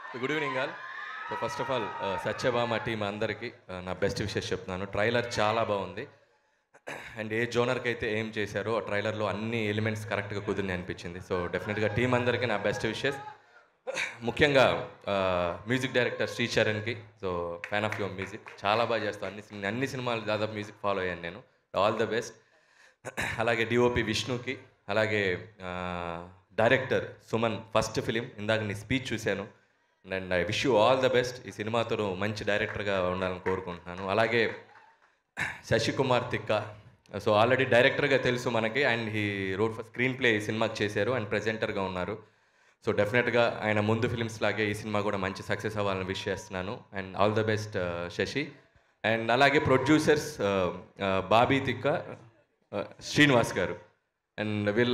good evening all so first of all Satyabhama team అందరికీ uh, నా best wishes చెప్తున్నాను trailer చాలా బాగుంది అండ్ ఏ జోనర్కి అయితే ఏం చేశారో ఆ ట్రైలర్లో అన్ని ఎలిమెంట్స్ కరెక్ట్గా కుదిరినాయి అనిపించింది సో డెఫినెట్గా టీం అందరికీ నా బెస్ట్ విషెస్ ముఖ్యంగా మ్యూజిక్ డైరెక్టర్ శ్రీ చరణ్కి so fan of your music చాలా బాగా చేస్తాను అన్ని సినిమా అన్ని సినిమాలు దాదాపు మ్యూజిక్ ఫాలో అయ్యాను నేను ఆల్ ద బెస్ట్ అలాగే డిఓపి విష్ణుకి అలాగే డైరెక్టర్ సుమన్ ఫస్ట్ ఫిలిం ఇందాక నీ స్పీచ్ చూశాను and I wish you all the best ఈ సినిమాతో నువ్వు మంచి డైరెక్టర్గా ఉండాలని కోరుకుంటున్నాను అలాగే శశికుమార్ తిక్క సో ఆల్రెడీ డైరెక్టర్గా తెలుసు మనకి and he wrote for screenplay ఈ సినిమాకి చేశారు అండ్ ప్రెజెంటర్గా ఉన్నారు సో డెఫినెట్గా ఆయన ముందు ఫిల్మ్స్ లాగే ఈ సినిమా కూడా మంచి సక్సెస్ అవ్వాలని విష్ చేస్తున్నాను and all the best Sashi and అలాగే ప్రొడ్యూసర్స్ బాబీ తిక్క uh, శ్రీనివాస్ గారు అండ్ వీళ్ళ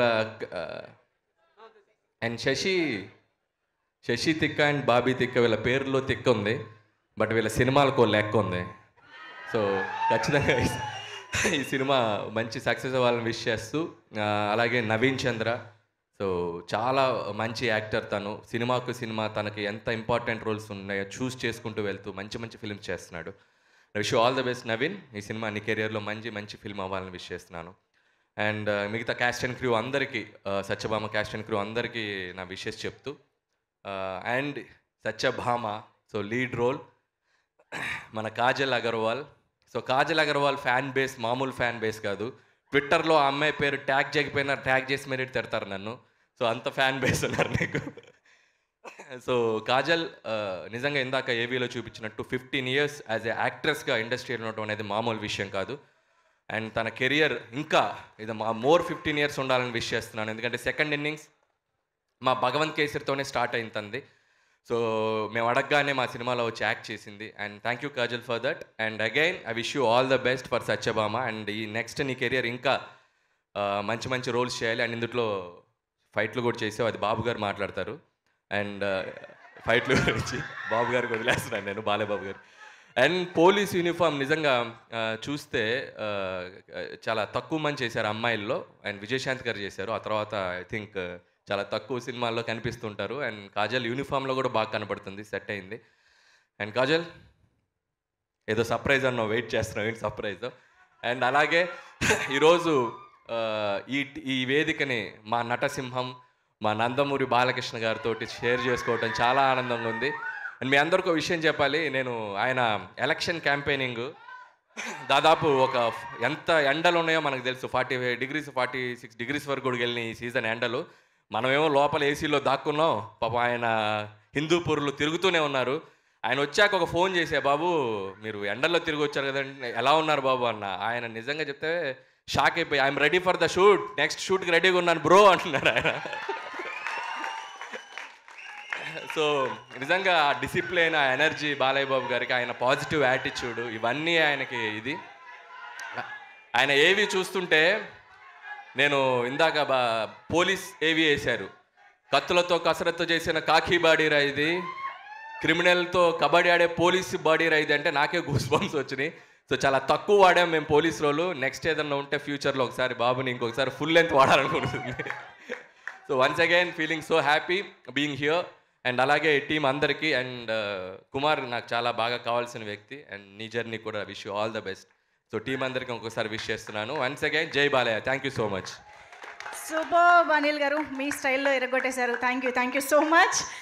అండ్ శశి శశి తిక్క అండ్ బాబీ తిక్క వీళ్ళ పేరులో తిక్క ఉంది బట్ వీళ్ళ సినిమాలకు ఓ లెక్క ఉంది సో ఖచ్చితంగా ఈ- ఈ సినిమా మంచి సక్సెస్ అవ్వాలని విష్ చేస్తూ ఆ, అలాగే నవీన్ చంద్ర సో చాలా మంచి యాక్టర్ తను సినిమాకు సినిమా తనకి ఎంత ఇంపార్టెంట్ రోల్స్ ఉన్నాయో చూస్ చేసుకుంటూ వెళ్తూ మంచి మంచి ఫిల్మ్స్ చేస్తున్నాడు wish all the best Naveen ఈ సినిమా నీ కెరియర్లో మంచి మంచి ఫిల్మ్ అవ్వాలని విష్ చేస్తున్నాను అండ్ మిగతా క్యాస్ట్ అండ్ క్రూ అందరికీ ఆ, సత్యభామ క్యాస్ట్ అండ్ క్రూ అందరికీ నా విషెస్ చెప్తూ and Satyabhama so lead role మన Kajal Aggarwal so Kajal Aggarwal fan base మామూలు ఫ్యాన్ బేస్ కాదు ట్విట్టర్లో ఆ అమ్మాయి పేరు ట్యాగ్ చేయకపోయినా ట్యాగ్ చేసి మరీ తిడతారు నన్ను సో అంత ఫ్యాన్ బేస్ ఉన్నారు నీకు సో కాజల్ ఆ, నిజంగా ఇందాక ఏవీలో చూపించినట్టు ఫిఫ్టీన్ ఇయర్స్ యాజ్ ఎ యాక్ట్రెస్గా ఇండస్ట్రీలో ఉండటం అనేది మామూలు విషయం కాదు అండ్ తన కెరియర్ ఇంకా ఇది మా మోర్ ఫిఫ్టీన్ ఇయర్స్ ఉండాలని విష్ చేస్తున్నాను ఎందుకంటే సెకండ్ ఇన్నింగ్స్ మా భగవంత్ కేసరితోనే స్టార్ట్ అయింది తంది సో మేము అడగగానే మా సినిమాలో వచ్చి యాక్ట్ చేసింది and thank you Kajal for that and again I wish you all the best for Satyabhama and ఈ నెక్స్ట్ నీ కెరియర్ ఇంకా ఆ, మంచి మంచి రోల్స్ చేయాలి అండ్ ఇందులో ఫైట్లు కూడా చేసావు అది బాబు గారు మాట్లాడతారు అండ్ ఫైట్లు గురించి బాబు గారికి వదిలేస్తున్నాను నేను బాలేబాబు గారు అండ్ పోలీస్ యూనిఫామ్ నిజంగా ఆ, చూస్తే ఆ, చాలా తక్కువ మంది చేశారు అమ్మాయిల్లో అండ్ విజయశాంత్ గారు చేశారు ఆ తర్వాత ఐ థింక్ చాలా తక్కువ సినిమాల్లో కనిపిస్తుంటారు అండ్ కాజల్ యూనిఫామ్లో కూడా బాగా కనపడుతుంది సెట్ అయింది అండ్ కాజల్ ఏదో సర్ప్రైజ్ అన్న వెయిట్ చేస్తున్నావు ఏంటి సర్ప్రైజ్ అండ్ అలాగే ఈరోజు ఆ, ఈ ఈ వేదికని మా నటసింహం మా నందమూరి బాలకృష్ణ గారితో షేర్ చేసుకోవటం చాలా ఆనందంగా ఉంది అండ్ మీ అందరికీ ఒక విషయం చెప్పాలి నేను ఆయన ఎలక్షన్ క్యాంపెయినింగ్ దాదాపు ఒక ఎంత ఎండలు ఉన్నాయో మనకు తెలుసు forty five degrees forty six degrees వరకు కూడా వెళ్ళిన ఈ సీజన్ ఎండలు మనమేమో లోపల ఏసీలో దాక్కున్నాం పాపం ఆయన హిందూపూర్లో తిరుగుతూనే ఉన్నారు ఆయన వచ్చాక ఒక ఫోన్ చేసే బాబు మీరు ఎండల్లో తిరిగి వచ్చారు కదండి ఎలా ఉన్నారు బాబు అన్న ఆయన నిజంగా చెప్తే షాక్ అయిపోయి I'm ready for the shoot next షూట్కి రెడీగా ఉన్నాను బ్రో అంటున్నారు ఆయన సో నిజంగా ఆ డిసిప్లిన్ ఆ ఎనర్జీ బాలయ్య బాబు గారికి ఆయన పాజిటివ్ యాటిట్యూడ్ ఇవన్నీ ఆయనకి ఇది ఆయన ఏవి చూస్తుంటే నేను ఇందాక బా పోలీస్ ఏవి వేశారు కత్తులతో కసరత్తు చేసిన కాకి బాడీ రా ఇది క్రిమినల్తో కబడ్డీ ఆడే పోలీస్ బాడీ రా ఇది అంటే నాకే గూస్ బంప్స్ వచ్చినాయి సో చాలా తక్కువ వాడాం మేము పోలీస్ రోలు నెక్స్ట్ ఏదన్నా ఉంటే ఫ్యూచర్లో ఒకసారి బాబుని ఇంకొకసారి ఫుల్ లెంత్ వాడాలనుకుంటుంది so once again feeling so happy being here and అలాగే టీం అందరికీ అండ్ కుమార్ నాకు చాలా బాగా కావాల్సిన వ్యక్తి అండ్ నీ జర్నీ కూడా wish you all the best so team అందరికీ ఇంకొకసారి విష్ చేస్తున్నాను once again Jai Balayya thank you so much super Anil garu మీ స్టైల్లో ఎరగొట్టేశారు thank you thank you so much